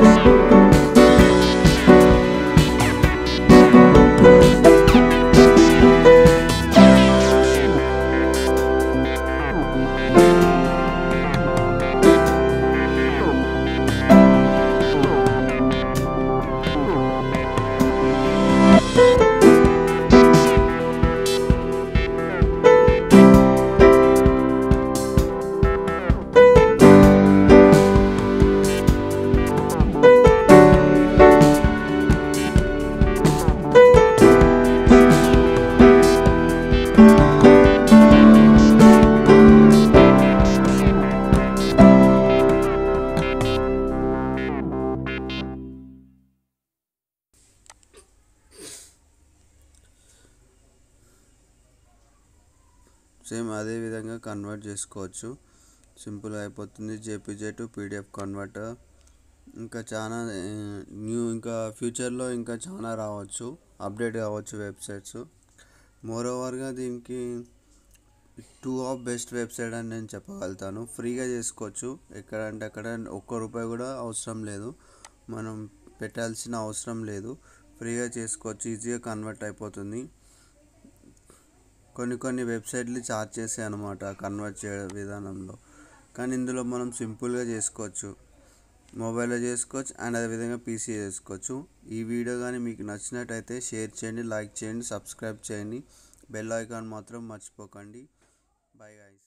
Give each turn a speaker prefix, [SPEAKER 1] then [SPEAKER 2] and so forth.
[SPEAKER 1] same అదే విధంగా convert చేసుకోవచ్చు సింపుల్గా అయిపోతుంది జేపీజే టు పీడిఎఫ్ కన్వర్టర్ ఇంకా చాలా న్యూ ఇంకా ఫ్యూచర్లో ఇంకా చాలా రావచ్చు అప్డేట్ కావచ్చు వెబ్సైట్స్ మోర్ ఓవర్గా దీనికి టూ ఆఫ్ బెస్ట్ వెబ్సైట్ అని నేను చెప్పగలుగుతాను ఫ్రీగా చేసుకోవచ్చు ఎక్కడంటే అక్కడ ఒక్క రూపాయి కూడా అవసరం లేదు మనం పెట్టాల్సిన అవసరం లేదు ఫ్రీగా చేసుకోవచ్చు ఈజీగా కన్వర్ట్ అయిపోతుంది కొన్ని కొన్ని వెబ్సైట్లు ఛార్జ్ చేస్తాయి అనమాట కన్వర్ట్ చేయడం విధానంలో కానీ ఇందులో మనం సింపుల్గా చేసుకోవచ్చు మొబైల్లో చేసుకోవచ్చు అండ్ అదేవిధంగా పీసీ చేసుకోవచ్చు ఈ వీడియో కానీ మీకు నచ్చినట్టయితే షేర్ చేయండి లైక్ చేయండి సబ్స్క్రైబ్ చేయండి బెల్ ఐకాన్ మాత్రం మర్చిపోకండి బాయ్ గాయస్